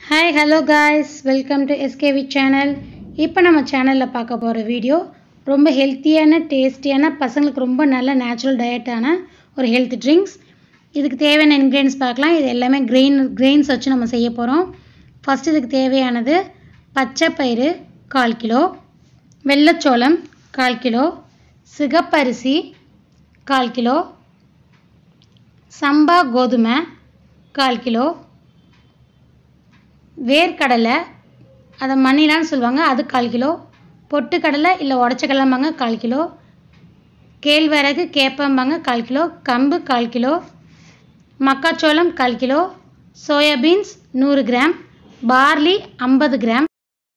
hi hello guys welcome to SKV channel இப்போ நம்ம சேனலில் பார்க்க போகிற வீடியோ ரொம்ப ஹெல்த்தியான டேஸ்டியான பசங்களுக்கு ரொம்ப நல்ல நேச்சுரல் டயட்டான ஒரு ஹெல்த் ட்ரிங்க்ஸ் இதுக்கு தேவையான இன்க்ரீடியன்ஸ் பார்க்கலாம் இது எல்லாமே கிரெயின் கிரெயின்ஸ் வச்சு நம்ம செய்ய போகிறோம் ஃபஸ்ட் இதுக்கு தேவையானது பச்சை பயிறு கால் கிலோ வெள்ளைச்சோளம் கால் கிலோ சிகப்பரிசி கால் கிலோ சம்பா கோதுமை கால் கிலோ வேர்க்கடலை அதை மணிலான்னு சொல்லுவாங்க அது கால் கிலோ பொட்டுக்கடலை இல்லை உடச்ச கடலைம்பாங்க கால் கிலோ கேழ்வரகு கேப்பம்பாங்க கால் கிலோ கம்பு கால் கிலோ மக்காச்சோளம் கால் கிலோ சோயாபீன்ஸ் நூறு கிராம் பார்லி ஐம்பது கிராம்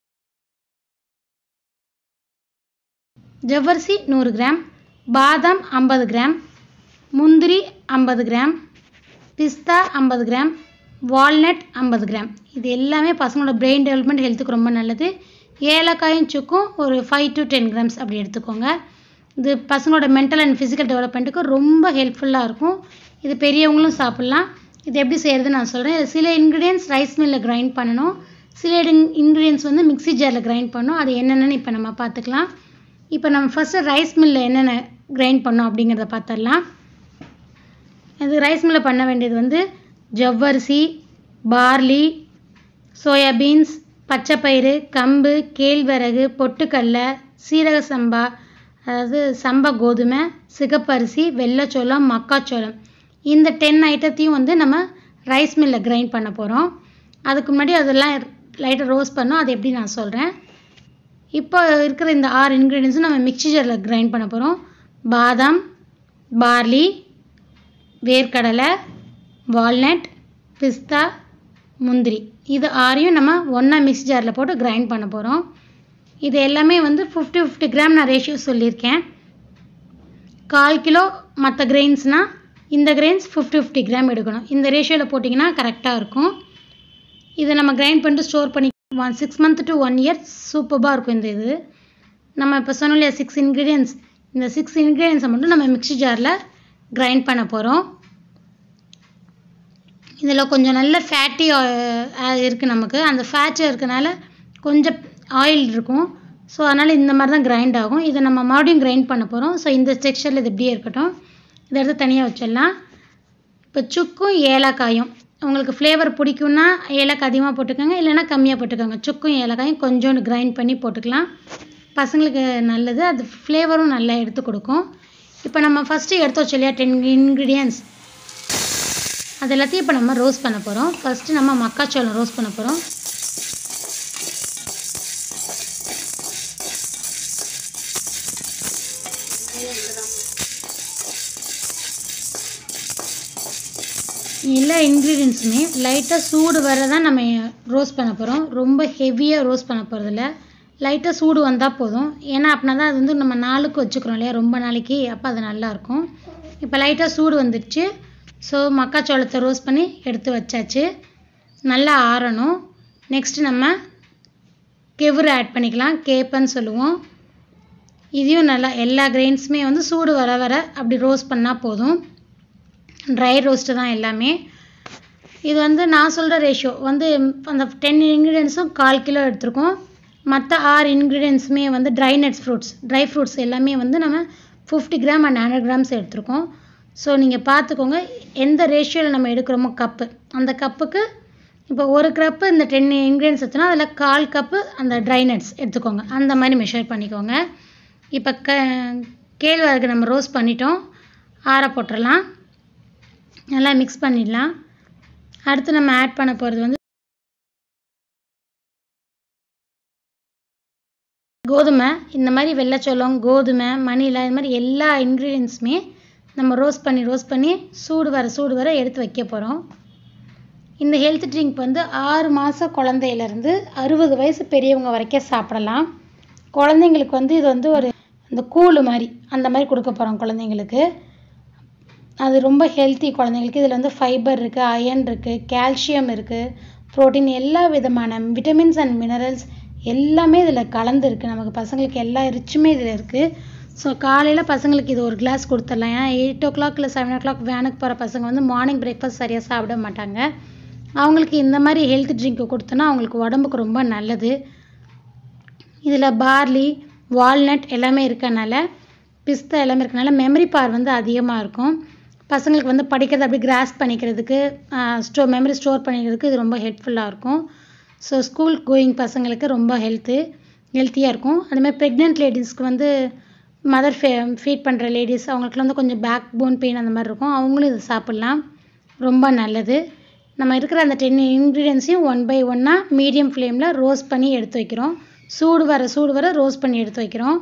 ஜவ்வரிசி நூறு கிராம் பாதாம் ஐம்பது கிராம் முந்திரி ஐம்பது கிராம் பிஸ்தா ஐம்பது கிராம் வால்நட் ஐம்பது கிராம் இது எல்லாமே பசங்களோட பிரெயின் டெவலப்மெண்ட் ஹெல்த்துக்கு ரொம்ப நல்லது ஏலக்காயும் சுக்கும் ஒரு ஃபைவ் டு டென் கிராம்ஸ் அப்படி எடுத்துக்கோங்க இது பசங்களோட மென்டல் அண்ட் ஃபிசிக்கல் டெவலப்மெண்ட்டுக்கு ரொம்ப ஹெல்ப்ஃபுல்லாக இருக்கும் இது பெரியவங்களும் சாப்பிட்லாம் இது எப்படி செய்கிறதுன்னு நான் சொல்கிறேன் சில இன்க்ரீடியன்ஸ் ரைஸ் மில்லில் கிரைண்ட் பண்ணணும் சில இன்க்ரீடியன்ஸ் வந்து மிக்ஸி ஜாரில் கிரைண்ட் பண்ணணும் அது என்னென்னு இப்போ நம்ம பார்த்துக்கலாம் இப்போ நம்ம ஃபஸ்ட்டு ரைஸ் மில்லில் என்னென்ன கிரைண்ட் பண்ணோம் அப்படிங்கிறத பார்த்துடலாம் இது ரைஸ் மில்லில் பண்ண வேண்டியது வந்து ஜவ்வரிசி பார்லி சோயாபீன்ஸ் பச்சைப்பயிறு கம்பு கேழ்வரகு பொட்டுக்கடலை சீரக சம்பா அதாவது சம்பா கோதுமை சிகப்பரிசி வெள்ளைச்சோளம் மக்காச்சோளம் இந்த டென் ஐட்டத்தையும் வந்து நம்ம ரைஸ் மில்லில் கிரைண்ட் பண்ண போகிறோம் அதுக்கு முன்னாடி அதெல்லாம் லைட்டாக ரோஸ்ட் பண்ணோம் அது எப்படி நான் சொல்கிறேன் இப்போ இருக்கிற இந்த ஆறு இன்க்ரீடியன்ஸும் நம்ம மிக்சி ஜாரில் கிரைண்ட் பண்ண போகிறோம் பாதாம் பார்லி வேர்க்கடலை வால்நட் பிஸ்தா முந்திரி இது ஆறையும் நம்ம ஒன்றா மிக்ஸி ஜாரில் போட்டு கிரைண்ட் பண்ண போகிறோம் இது எல்லாமே வந்து ஃபிஃப்டி ஃபிஃப்டி கிராம் நான் ரேஷியோ சொல்லியிருக்கேன் கால் கிலோ மற்ற கிரெயின்ஸ்னால் இந்த கிரெயின்ஸ் ஃபிஃப்டி ஃபிஃப்டி கிராம் எடுக்கணும் இந்த ரேஷியோவில் போட்டிங்கன்னா கரெக்டாக இருக்கும் இதை நம்ம கிரைண்ட் பண்ணிட்டு ஸ்டோர் பண்ணி one six month to one year சூப்பராக இருக்கும் இந்த இது நம்ம இப்போ சொன்னோம் இல்லையா சிக்ஸ் இன்க்ரீடியன்ஸ் இந்த சிக்ஸ் இன்க்ரீடியன்ஸை மட்டும் நம்ம மிக்ஸி ஜாரில் கிரைண்ட் பண்ண போகிறோம் இதில் கொஞ்சம் நல்ல ஃபேட்டி இருக்குது நமக்கு அந்த ஃபேட்டு இருக்கனால கொஞ்சம் ஆயில் இருக்கும் ஸோ அதனால் இந்த மாதிரி தான் கிரைண்ட் ஆகும் இதை நம்ம மறுபடியும் கிரைண்ட் பண்ண போகிறோம் ஸோ இந்த டெக்ஸ்டரில் இது இப்படியே இருக்கட்டும் இதை எடுத்து தனியாக வச்சிடலாம் இப்போ சுக்கும் ஏலக்காயும் உங்களுக்கு ஃப்ளேவர் பிடிக்கும்னா ஏலக்காய் அதிகமாக போட்டுக்கோங்க இல்லைனா கம்மியாக போட்டுக்கோங்க சுக்கும் ஏலக்காயும் கொஞ்சோண்டு கிரைண்ட் பண்ணி போட்டுக்கலாம் பசங்களுக்கு நல்லது அது ஃப்ளேவரும் நல்லா எடுத்து கொடுக்கும் இப்போ நம்ம ஃபஸ்ட்டு எடுத்து வச்சோம் இல்லையா டென் இன்க்ரீடியன்ஸ் அது எல்லாத்தையும் இப்போ நம்ம ரோஸ்ட் பண்ண போகிறோம் ஃபஸ்ட்டு நம்ம மக்காச்சோளம் ரோஸ்ட் பண்ண போகிறோம் எல்லா இன்க்ரீடியன்ஸுமே லைட்டாக சூடு வர தான் நம்ம ரோஸ்ட் பண்ண போகிறோம் ரொம்ப ஹெவியாக ரோஸ்ட் பண்ண போகிறதில்ல லைட்டாக சூடு வந்தால் போதும் ஏன்னா அப்படின்னா தான் அது வந்து நம்ம நாளுக்கு வச்சுக்கிறோம் இல்லையா ரொம்ப நாளைக்கு அப்போ அது நல்லாயிருக்கும் இப்போ லைட்டாக சூடு வந்துடுச்சு ஸோ மக்காச்சோளத்தை ரோஸ்ட் பண்ணி எடுத்து வச்சாச்சு நல்லா ஆறணும் நெக்ஸ்ட்டு நம்ம கெவுரு ஆட் பண்ணிக்கலாம் கேப்பன்னு சொல்லுவோம் இதையும் நல்லா எல்லா கிரெயின்ஸுமே வந்து சூடு வர வர அப்படி ரோஸ்ட் பண்ணால் போதும் ட்ரை ரோஸ்ட்டு தான் எல்லாமே இது வந்து நான் சொல்கிற ரேஷியோ வந்து அந்த டென் இன்க்ரீடியன்ஸும் கால் கிலோ எடுத்திருக்கோம் மற்ற ஆறு இன்க்ரீடியன்ஸுமே வந்து dry nuts fruits dry fruits எல்லாமே வந்து நம்ம fifty gram and hundred grams எடுத்திருக்கோம் ஸோ நீங்கள் பார்த்துக்கோங்க எந்த ரேஷியோவில் நம்ம எடுக்கிறோமோ கப்பு அந்த கப்புக்கு இப்போ ஒரு கப்பு இந்த டென் இன்க்ரீடியன்ஸ் எடுத்தோன்னா அதில் கால் கப்பு அந்த ட்ரை நட்ஸ் எடுத்துக்கோங்க அந்த மாதிரி மெஷர் பண்ணிக்கோங்க இப்போ க கேழ்வரகு நம்ம ரோஸ்ட் பண்ணிட்டோம் ஆற போட்டுடலாம் நல்லா மிக்ஸ் பண்ணிடலாம் அடுத்து நம்ம ஆட் பண்ண போகிறது வந்து கோதுமை இந்த மாதிரி வெள்ளைச்சோளம் கோதுமை மணிலா இது மாதிரி எல்லா இன்க்ரீடியன்ஸுமே நம்ம ரோஸ்ட் பண்ணி ரோஸ்ட் பண்ணி சூடு வர சூடு வர எடுத்து வைக்க போகிறோம் இந்த ஹெல்த் ட்ரிங்க் வந்து ஆறு மாதம் குழந்தையிலேருந்து அறுபது வயசு பெரியவங்க வரைக்கும் சாப்பிடலாம் குழந்தைங்களுக்கு வந்து இது வந்து ஒரு அந்த கூழு மாதிரி அந்த மாதிரி கொடுக்க போகிறோம் குழந்தைங்களுக்கு அது ரொம்ப ஹெல்த்தி குழந்தைங்களுக்கு இதில் வந்து ஃபைபர் இருக்குது அயன் இருக்குது கால்சியம் இருக்குது ப்ரோட்டீன் எல்லா விதமான விட்டமின்ஸ் அண்ட் மினரல்ஸ் எல்லாமே இதில் கலந்துருக்கு நமக்கு பசங்களுக்கு எல்லா ரிச்சுமே இதில் இருக்குது ஸோ காலையில் பசங்களுக்கு இது ஒரு கிளாஸ் கொடுத்துடலாம் ஏன்னா எயிட் ஓ கிளாக் இல்லை செவன் ஓ கிளாக் வேனுக்கு போகிற பசங்க வந்து மார்னிங் பிரேக்ஃபாஸ்ட் சரியாக சாப்பிட மாட்டாங்க அவங்களுக்கு இந்த மாதிரி ஹெல்த் ட்ரிங்க்கு கொடுத்தோன்னா அவங்களுக்கு உடம்புக்கு ரொம்ப நல்லது இதில் பார்லி வால்நட் எல்லாமே இருக்கறனால பிஸ்தா எல்லாமே இருக்கறனால மெமரி பவர் வந்து அதிகமாக இருக்கும் பசங்களுக்கு வந்து படிக்கிறது அப்படி கிராஸ் பண்ணிக்கிறதுக்கு ஸ்டோ மெமரி ஸ்டோர் பண்ணிக்கிறதுக்கு இது ரொம்ப ஹெல்ப்ஃபுல்லாக இருக்கும் ஸோ ஸ்கூல் கோயிங் பசங்களுக்கு ரொம்ப ஹெல்த்து ஹெல்த்தியாக இருக்கும் அதுமாதிரி ப்ரெக்னென்ட் லேடிஸ்க்கு வந்து மதர் ஃபே ஃபீட் பண்ணுற லேடிஸ் அவங்களுக்குலாம் வந்து கொஞ்சம் பேக் போன் பெயின் அந்த மாதிரி இருக்கும் அவங்களும் இது சாப்பிட்லாம் ரொம்ப நல்லது நம்ம இருக்கிற அந்த டென் இன்க்ரீடியன்ஸையும் ஒன் பை ஒன்னாக மீடியம் ஃப்ளேமில் ரோஸ்ட் பண்ணி எடுத்து வைக்கிறோம் சூடு வர சூடு வர ரோஸ்ட் பண்ணி எடுத்து வைக்கிறோம்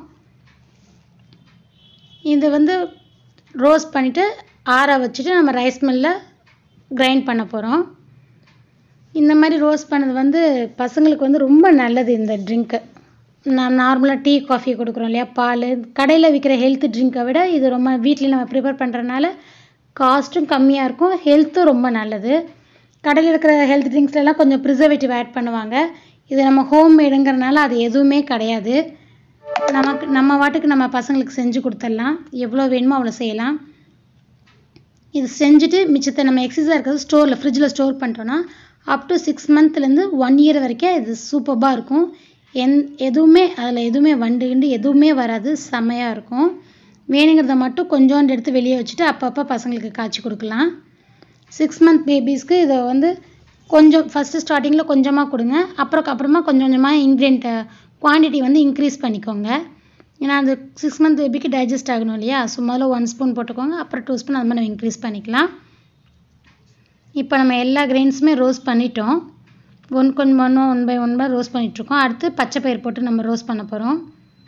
இது வந்து ரோஸ்ட் பண்ணிவிட்டு ஆற வச்சுட்டு நம்ம ரைஸ் மில்லில் கிரைண்ட் பண்ண போகிறோம் இந்த மாதிரி ரோஸ்ட் பண்ணது வந்து பசங்களுக்கு வந்து ரொம்ப நல்லது இந்த ட்ரிங்க்கு நான் நார்மலாக டீ காஃபி கொடுக்குறோம் இல்லையா பால் கடையில் விற்கிற ஹெல்த் ட்ரிங்க்கை விட இது ரொம்ப வீட்டில் நம்ம ப்ரிப்பேர் பண்ணுறதுனால காஸ்ட்டும் கம்மியாக இருக்கும் ஹெல்த்தும் ரொம்ப நல்லது கடையில் இருக்கிற ஹெல்த் ட்ரிங்க்ஸ்லாம் கொஞ்சம் ப்ரிசர்வேட்டிவ் ஆட் பண்ணுவாங்க இது நம்ம ஹோம் மேடுங்கிறனால அது எதுவுமே கிடையாது நமக்கு நம்ம வாட்டுக்கு நம்ம பசங்களுக்கு செஞ்சு கொடுத்துடலாம் எவ்வளோ வேணுமோ அவ்வளோ செய்யலாம் இது செஞ்சுட்டு மிச்சத்தை நம்ம எக்ஸஸாக இருக்கிறது ஸ்டோரில் ஃப்ரிட்ஜில் ஸ்டோர் பண்ணிட்டோன்னா அப் டு சிக்ஸ் மந்த்லேருந்து ஒன் இயர் வரைக்கும் இது சூப்பராக இருக்கும் எந் எதுவுமே அதில் எதுவுமே வண்டு கிண்டு எதுவுமே வராது செம்மையாக இருக்கும் வேணுங்கிறத மட்டும் கொஞ்சோண்டு எடுத்து வெளியே வச்சுட்டு அப்பப்போ பசங்களுக்கு காய்ச்சி கொடுக்கலாம் சிக்ஸ் மந்த் பேபிஸ்க்கு இதை வந்து கொஞ்சம் ஃபஸ்ட்டு ஸ்டார்டிங்கில் கொஞ்சமாக கொடுங்க அப்புறம் அப்புறமா கொஞ்சம் கொஞ்சமாக இன்க்ரீடியண்ட்டை குவான்டிட்டி வந்து இன்க்ரீஸ் பண்ணிக்கோங்க ஏன்னா அந்த சிக்ஸ் மந்த் பேபிக்கு டைஜஸ்ட் ஆகணும் இல்லையா ஸோ முதல்ல ஒன் ஸ்பூன் போட்டுக்கோங்க அப்புறம் டூ ஸ்பூன் அது மாதிரி நம்ம இன்க்ரீஸ் பண்ணிக்கலாம் இப்போ நம்ம எல்லா கிரெயின்ஸுமே ரோஸ்ட் பண்ணிட்டோம் ஒன் கொஞ்சம் ஒன்று one by one by roast பண்ணிகிட்ருக்கோம் அடுத்து பச்சை பயிர் போட்டு நம்ம ரோஸ்ட் பண்ண போகிறோம்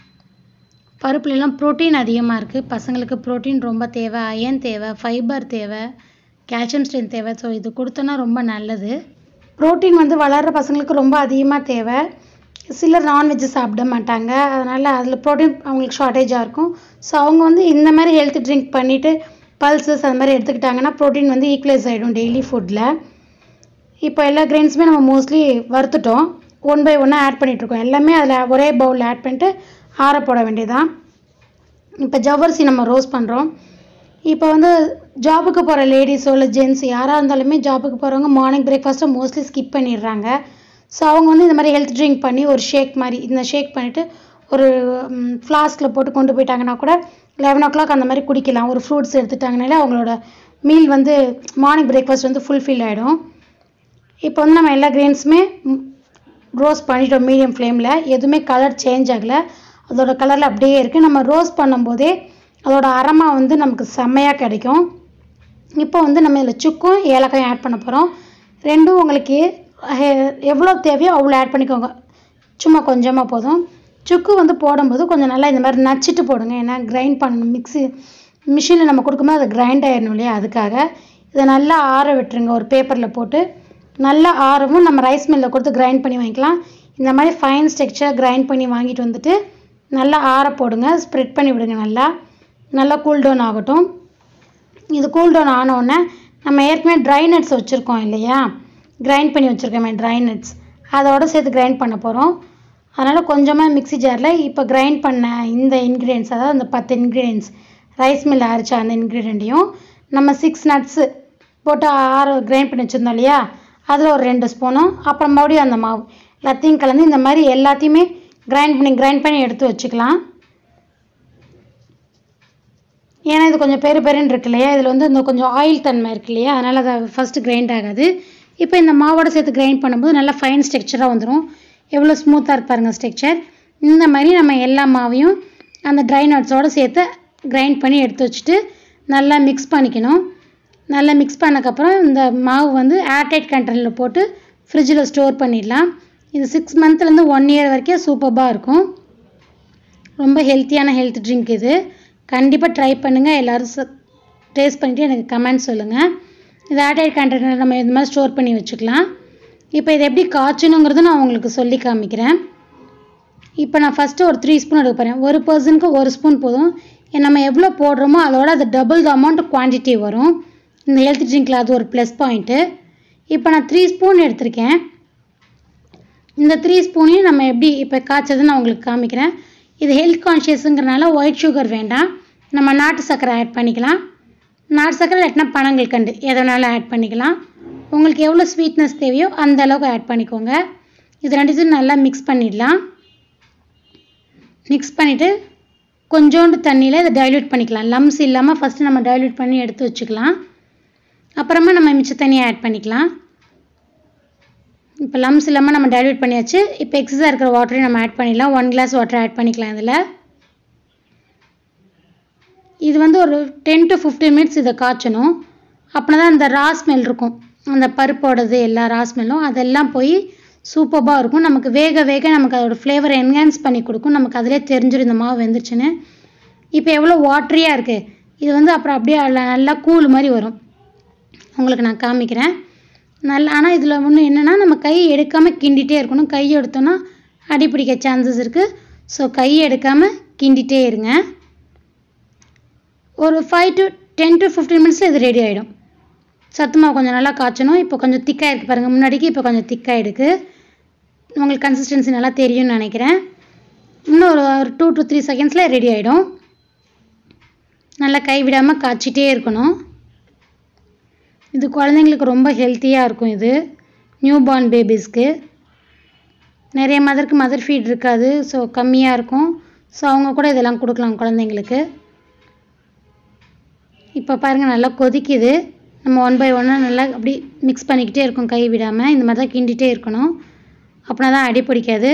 பருப்புலலாம் ப்ரோட்டீன் அதிகமாக இருக்குது பசங்களுக்கு ப்ரோட்டீன் ரொம்ப தேவை அயன் தேவை ஃபைபர் தேவை கால்சியம் ஸ்ட்ரென்த் தேவை ஸோ இது கொடுத்தோன்னா ரொம்ப நல்லது ப்ரோட்டீன் வந்து வளர்கிற பசங்களுக்கு ரொம்ப அதிகமாக தேவை சிலர் நான்வெஜ் சாப்பிட மாட்டாங்க அதனால் அதில் ப்ரோட்டீன் அவங்களுக்கு ஷார்ட்டேஜாக இருக்கும் ஸோ அவங்க வந்து இந்த மாதிரி ஹெல்த் ட்ரிங்க் பண்ணிவிட்டு பல்சஸ் அது மாதிரி எடுத்துக்கிட்டாங்கன்னா ப்ரோட்டீன் வந்து ஈக்குவலைஸ் ஆகிடும் டெய்லி ஃபுட்டில் இப்போ எல்லா கிரெயின்ஸுமே நம்ம மோஸ்ட்லி வறுத்துட்டோம் ஒன் பை ஒன்னாக ஆட் பண்ணிகிட்ருக்கோம் எல்லாமே அதில் ஒரே பவுலில் ஆட் பண்ணிட்டு ஆற போட வேண்டியதான் இப்போ ஜவ்வரிசி நம்ம ரோஸ்ட் பண்ணுறோம் இப்போ வந்து ஜாபுக்கு போகிற லேடிஸோ இல்லை ஜென்ஸ் யாராக இருந்தாலுமே ஜாபுக்கு போகிறவங்க மார்னிங் பிரேக்ஃபாஸ்ட்டை மோஸ்ட்லி ஸ்கிப் பண்ணிடுறாங்க ஸோ அவங்க வந்து இந்த மாதிரி ஹெல்த் ட்ரிங்க் பண்ணி ஒரு ஷேக் மாதிரி இந்த ஷேக் பண்ணிவிட்டு ஒரு ஃப்ளாஸ்கில் போட்டு கொண்டு போயிட்டாங்கன்னா கூட லெவன் ஓ கிளாக் அந்த மாதிரி குடிக்கலாம் ஒரு ஃப்ரூட்ஸ் எடுத்துட்டாங்கனாலே அவங்களோட மீல் வந்து மார்னிங் பிரேக்ஃபாஸ்ட் வந்து ஃபுல்ஃபில் ஆகிடும் இப்போ வந்து நம்ம எல்லா கிரெயின்ஸுமே ரோஸ்ட் பண்ணிட்டோம் மீடியம் ஃப்ளேமில் எதுவுமே கலர் சேஞ்ச் ஆகலை அதோட கலரில் அப்படியே இருக்குது நம்ம ரோஸ்ட் பண்ணும்போதே அதோட அரோமா வந்து நமக்கு செம்மையாக கிடைக்கும் இப்போ வந்து நம்ம இதில் சுக்கும் ஏலக்காயும் ஆட் பண்ண போகிறோம் ரெண்டும் உங்களுக்கு எவ்வளோ தேவையோ அவ்வளோ ஆட் பண்ணிக்கோங்க சும்மா கொஞ்சமாக போதும் சுக்கு வந்து போடும்போது கொஞ்சம் நல்லா இந்த மாதிரி நச்சிட்டு போடுங்க ஏன்னா கிரைண்ட் பண்ணணும் மிக்ஸி மிஷினில் நம்ம கொடுக்கும்போது அது கிரைண்ட் ஆயிடணும் இல்லையா அதுக்காக இதை நல்லா ஆற விட்டுருங்க ஒரு பேப்பரில் போட்டு நல்லா ஆறவும் நம்ம ரைஸ் மில்லில் கொடுத்து கிரைண்ட் பண்ணி வாங்கிக்கலாம் இந்த மாதிரி ஃபைன் ஸ்ட்ரக்சர் கிரைண்ட் பண்ணி வாங்கிட்டு வந்துட்டு நல்லா ஆற போடுங்க ஸ்ப்ரெட் பண்ணி விடுங்க நல்லா நல்லா கூல் டவுன் ஆகட்டும் இது கூல் டவுன் ஆனவுடனே நம்ம ஏற்கனவே ட்ரை நட்ஸ் வச்சுருக்கோம் இல்லையா கிரைண்ட் பண்ணி வச்சுருக்கோமே ட்ரை நட்ஸ் அதோட சேர்த்து கிரைண்ட் பண்ண போகிறோம் அதனால் கொஞ்சமாக மிக்ஸி ஜாரில் இப்போ கிரைண்ட் பண்ண இந்த இன்க்ரீடியன்ஸ் அதாவது அந்த பத்து இன்க்ரீடியன்ஸ் ரைஸ் மில் அரைச்ச அந்த இன்க்ரீடியண்ட்டையும் நம்ம சிக்ஸ் நட்ஸு போட்டு ஆறு கிரைண்ட் பண்ணி வச்சுருந்தோம் இல்லையா அதில் ஒரு ரெண்டு ஸ்பூனும் அப்புறம் மறுபடியும் அந்த மாவு எல்லாத்தையும் கலந்து இந்த மாதிரி எல்லாத்தையுமே கிரைண்ட் பண்ணி கிரைண்ட் பண்ணி எடுத்து வச்சுக்கலாம் ஏன்னா இது கொஞ்சம் பெரு பெருன்னு இருக்கு இல்லையா இதில் வந்து இந்த கொஞ்சம் ஆயில் தன்மை இருக்கு இல்லையா அதனால் அது ஃபஸ்ட்டு கிரைண்ட் ஆகாது இப்போ இந்த மாவோட சேர்த்து கிரைண்ட் பண்ணும்போது நல்லா ஃபைன் ஸ்ட்ரக்சராக வந்துடும் எவ்வளோ ஸ்மூத்தாக இருக்கு பாருங்கள் ஸ்ட்ரக்சர் இந்த மாதிரி நம்ம எல்லா மாவையும் அந்த ட்ரை நட்ஸோடு சேர்த்து கிரைண்ட் பண்ணி எடுத்து வச்சுட்டு நல்லா மிக்ஸ் பண்ணிக்கணும் நல்லா மிக்ஸ் பண்ணக்கப்புறம் இந்த மாவு வந்து ஏர்டைட் கண்டெய்னரில் போட்டு ஃப்ரிட்ஜில் ஸ்டோர் பண்ணிடலாம் இது சிக்ஸ் மந்த்லேருந்து ஒன் இயர் வரைக்கும் சூப்பராக இருக்கும் ரொம்ப ஹெல்த்தியான ஹெல்த் ட்ரிங்க் இது கண்டிப்பாக ட்ரை பண்ணுங்கள் எல்லோரும் டேஸ்ட் பண்ணிவிட்டு எனக்கு கமெண்ட் சொல்லுங்கள் இது ஏர்டைட் கண்டெய்னர் நம்ம இந்த மாதிரி ஸ்டோர் பண்ணி வச்சுக்கலாம் இப்போ இதை எப்படி காய்ச்சணுங்கிறது நான் உங்களுக்கு சொல்லி காமிக்கிறேன் இப்போ நான் ஃபஸ்ட்டு ஒரு த்ரீ ஸ்பூன் எடுக்க போகிறேன் ஒரு பர்சனுக்கு ஒரு ஸ்பூன் போதும் நம்ம எவ்வளோ போடுறோமோ அதோட அது டபுள் த அமௌண்ட் குவான்டிட்டி வரும் இந்த ஹெல்த் ட்ரிங்க்கில் அது ஒரு ப்ளஸ் பாயிண்ட்டு இப்போ நான் த்ரீ ஸ்பூன் எடுத்திருக்கேன் இந்த த்ரீ ஸ்பூனையும் நம்ம எப்படி இப்போ காய்ச்சதுன்னு நான் உங்களுக்கு காமிக்கிறேன் இது ஹெல்த் கான்ஷியஸுங்கிறனால ஒயிட் சுகர் வேண்டாம் நம்ம நாட்டு சர்க்கரை ஆட் பண்ணிக்கலாம் நாட்டு சர்க்கரை இல்லாட்டினா பனங்கல்கண்டு எதை வேணாலும் ஆட் பண்ணிக்கலாம் உங்களுக்கு எவ்வளோ ஸ்வீட்னஸ் தேவையோ அந்த அளவுக்கு ஆட் பண்ணிக்கோங்க இது ரெண்டுத்தையும் நல்லா மிக்ஸ் பண்ணிடலாம் மிக்ஸ் பண்ணிவிட்டு கொஞ்சோண்டு தண்ணியில் இதை டைல்யூட் பண்ணிக்கலாம் லம்ஸ் இல்லாமல் ஃபஸ்ட்டு நம்ம டைல்யூட் பண்ணி எடுத்து வச்சுக்கலாம் அப்புறமா நம்ம மிச்ச தண்ணியை ஆட் பண்ணிக்கலாம் இப்போ லம்ஸ் இல்லாமல் நம்ம டைல்யூட் பண்ணியாச்சு இப்போ எக்ஸஸாக இருக்கிற வாட்டரையும் நம்ம ஆட் பண்ணிடலாம் ஒன் கிளாஸ் வாட்டர் ஆட் பண்ணிக்கலாம் இதில் இது வந்து ஒரு டென் டு ஃபிஃப்டீன் மினிட்ஸ் இதை காய்ச்சணும் அப்படின்னா தான் அந்த ரா ஸ்மெல் இருக்கும் அந்த பருப்போடது எல்லா ரா ஸ்மெல்லும் அதெல்லாம் போய் சூப்பராக இருக்கும் நமக்கு வேக வேக நமக்கு அதோட ஃப்ளேவரை என்ஹான்ஸ் பண்ணி கொடுக்கும் நமக்கு அதிலே தெரிஞ்சிடும் இந்த மாவு வெந்துருச்சுன்னு இப்போ எவ்வளோ வாட்டரியாக இருக்குது இது வந்து அப்புறம் அப்படியே நல்லா கூழ் மாதிரி வரும் உங்களுக்கு நான் காமிக்கிறேன் நல்லா ஆனால் இதில் ஒன்று என்னென்னா நம்ம கை எடுக்காமல் கிண்டிகிட்டே இருக்கணும் கை எடுத்தோன்னா அடி பிடிக்க சான்சஸ் இருக்குது ஸோ கை எடுக்காமல் கிண்டிகிட்டே இருங்க ஒரு five to ten to fifteen மினிட்ஸில் இது ரெடி ஆகிடும் சத்து மாவு கொஞ்சம் நல்லா காய்ச்சணும் இப்போ கொஞ்சம் திக்காக இருக்குது பாருங்கள் முன்னாடிக்கு இப்போ கொஞ்சம் திக்காக இருக்குது உங்களுக்கு கன்சிஸ்டன்சி நல்லா தெரியும்னு நினைக்கிறேன் இன்னும் ஒரு ஒரு டூ டு த்ரீ செகண்ட்ஸில் ரெடி ஆகிடும் நல்லா கை விடாமல் காய்ச்சிட்டே இருக்கணும் இது குழந்தைங்களுக்கு ரொம்ப ஹெல்த்தியாக இருக்கும் இது நியூ பார்ன் பேபிஸ்க்கு நிறைய மதருக்கு மதர் ஃபீட் இருக்காது ஸோ கம்மியாக இருக்கும் ஸோ அவங்க கூட இதெல்லாம் கொடுக்கலாம் குழந்தைங்களுக்கு இப்போ பாருங்கள் நல்லா கொதிக்குது நம்ம ஒன் பை ஒன்னாக நல்லா அப்படி மிக்ஸ் பண்ணிக்கிட்டே இருக்கும் கை விடாமல் இந்த மாதிரி தான் கிண்டிகிட்டே இருக்கணும் அப்படின்னா தான் அடி பிடிக்காது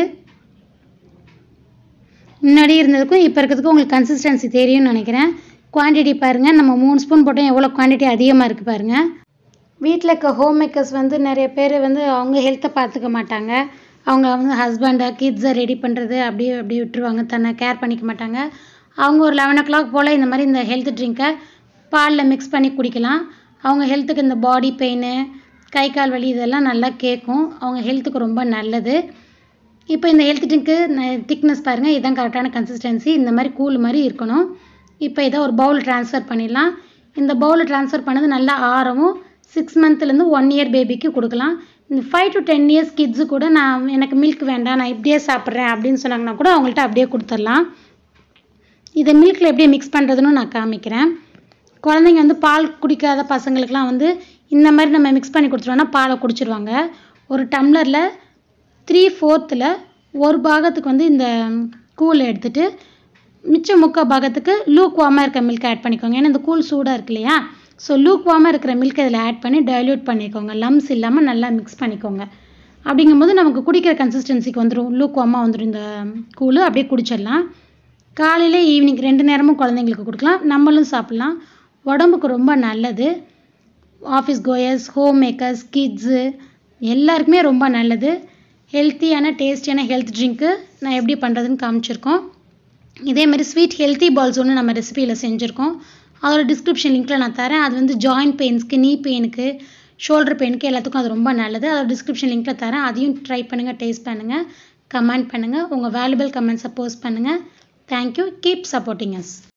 முன்னாடி இருந்ததுக்கும் இப்போ இருக்கிறதுக்கும் உங்களுக்கு கன்சிஸ்டன்சி தெரியும்னு நினைக்கிறேன் குவான்டிட்டி பாருங்கள் நம்ம மூணு ஸ்பூன் போட்டோம் எவ்வளோ குவான்டிட்டி அதிகமாக இருக்குது பாருங்கள் வீட்டில் இருக்க ஹோம் மேக்கர்ஸ் வந்து நிறைய பேர் வந்து அவங்க ஹெல்த்தை பார்த்துக்க மாட்டாங்க அவங்க வந்து ஹஸ்பண்டை கிட்ஸை ரெடி பண்ணுறது அப்படியே அப்படியே விட்டுருவாங்க தன்னை கேர் பண்ணிக்க மாட்டாங்க அவங்க ஒரு லெவன் ஓ கிளாக் போல் இந்த மாதிரி இந்த ஹெல்த் ட்ரிங்க்கை பாலில் மிக்ஸ் பண்ணி குடிக்கலாம் அவங்க ஹெல்த்துக்கு இந்த பாடி பெயின் கை கால் வலி இதெல்லாம் நல்லா கேட்கும் அவங்க ஹெல்த்துக்கு ரொம்ப நல்லது இப்போ இந்த ஹெல்த் ட்ரிங்க்கு திக்னஸ் பாருங்கள் இதுதான் கரெக்டான கன்சிஸ்டன்சி இந்த மாதிரி கூல் மாதிரி இருக்கணும் இப்போ இதை ஒரு பவுல் ட்ரான்ஸ்ஃபர் பண்ணிடலாம் இந்த பவுலில் ட்ரான்ஸ்ஃபர் பண்ணது நல்லா ஆறவும் சிக்ஸ் மந்த்லேருந்து ஒன் இயர் பேபிக்கு கொடுக்கலாம் இந்த five to ten years kids கூட நான் எனக்கு மில்க் வேண்டாம் நான் இப்படியே சாப்பிட்றேன் அப்படின்னு சொன்னாங்கன்னா கூட அவங்கள்ட்ட அப்படியே கொடுத்துடலாம் இதை மில்கில் எப்படி மிக்ஸ் பண்ணுறதுன்னு நான் காமிக்கிறேன் குழந்தைங்க வந்து பால் குடிக்காத பசங்களுக்கெலாம் வந்து இந்த மாதிரி நம்ம மிக்ஸ் பண்ணி கொடுத்துட்டோம்னா பாலை குடிச்சிருவாங்க ஒரு டம்ளரில் த்ரீ ஃபோர்த்தில் ஒரு பாகத்துக்கு வந்து இந்த கூழ் எடுத்துகிட்டு மிச்சம் முக்கால் பாகத்துக்கு லூக் வார்மாக இருக்க மில்க் ஆட் பண்ணிக்கோங்க ஏன்னா இந்த கூழ் சூடாக இருக்கு இல்லையா ஸோ லூக் வார்மாக இருக்கிற மில்க் இதில் ஆட் பண்ணி டைல்யூட் பண்ணிக்கோங்க லம்ஸ் இல்லாமல் நல்லா மிக்ஸ் பண்ணிக்கோங்க அப்படிங்கும்போது நமக்கு குடிக்கிற கன்சிஸ்டன்சிக்கு வந்துடும் லூக் வார்மாக வந்துடும் இந்த கூழ் அப்படியே குடிச்சிடலாம் காலையில் ஈவினிங் ரெண்டு நேரமும் குழந்தைங்களுக்கு கொடுக்கலாம் நம்மளும் சாப்பிட்லாம் உடம்புக்கு ரொம்ப நல்லது office goers home makers kids எல்லாருக்குமே ரொம்ப நல்லது ஹெல்த்தியான டேஸ்டியான ஹெல்த் ட்ரிங்க்கு நான் எப்படி பண்ணுறதுன்னு காமிச்சிருக்கோம் இதேமாதிரி ஸ்வீட் ஹெல்த்தி பால்ஸ் ஒன்று நம்ம ரெசிபியில் செஞ்சுருக்கோம் அதோட டிஸ்கிரிப்ஷன் லிங்க்கில் நான் தரேன் அது வந்து ஜாயிண்ட் பெயின்ஸ்க்கு நீ பெயினுக்கு ஷோல்டர் பெயினுக்கு எல்லாத்துக்கும் அது ரொம்ப நல்லது அதோட டிஸ்கிரிப்ஷன் லிங்க்கில் தரேன் அதையும் ட்ரை பண்ணுங்கள் டேஸ்ட் பண்ணுங்கள் கமெண்ட் பண்ணுங்கள் உங்கள் வேல்யூபிள் கமெண்ட்ஸை போஸ்ட் பண்ணுங்கள் தேங்க்யூ கீப் சப்போர்ட்டிங் அஸ்